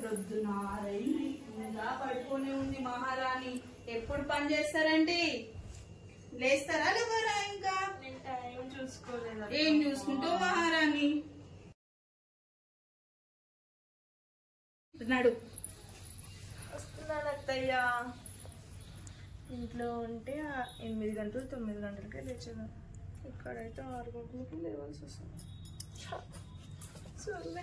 ప్రొద్దున ఆరైంది ఇంకా పడుకొని ఉంది మహారాణి ఎప్పుడు పని చేస్తారండి లేస్తారా లేవరా ఇంకా నేను టైం చూసుకోలేదు ఏం చూసుకుంటావు మహారాణి నడు వస్తున్నాను అత్తయ్య ఇంట్లో ఉంటే ఆ ఎనిమిది గంటలు తొమ్మిది గంటలకే లేచాను ఇక్కడైతే ఆరు గంటలకి లేవాల్సి వస్తుంది ఛ, సర్లే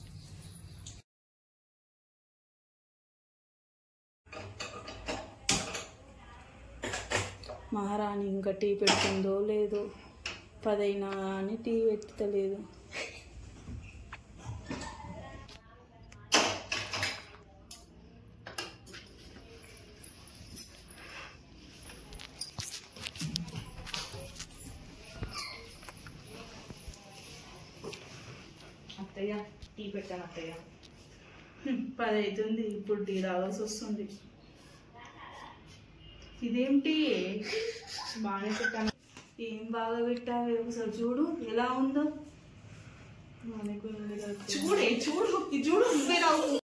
మహారాణి ఇంకా టీ పెడుతుందో లేదో పదైనా అని టీ పెట్టుతలేదు అత్తయ్య టీ పెట్టాను అత్తయ్య హ్మ్, పది అవుతుంది ఇప్పుడు టీ తాగాల్సి వస్తుంది ఇదేంటి బాగానే పెట్టాను ఏం బాగా పెట్టావే ఒకసారి చూడు ఎలా ఉందో మనకు చూడే చూడు ఇది చూడు నువ్వే రావు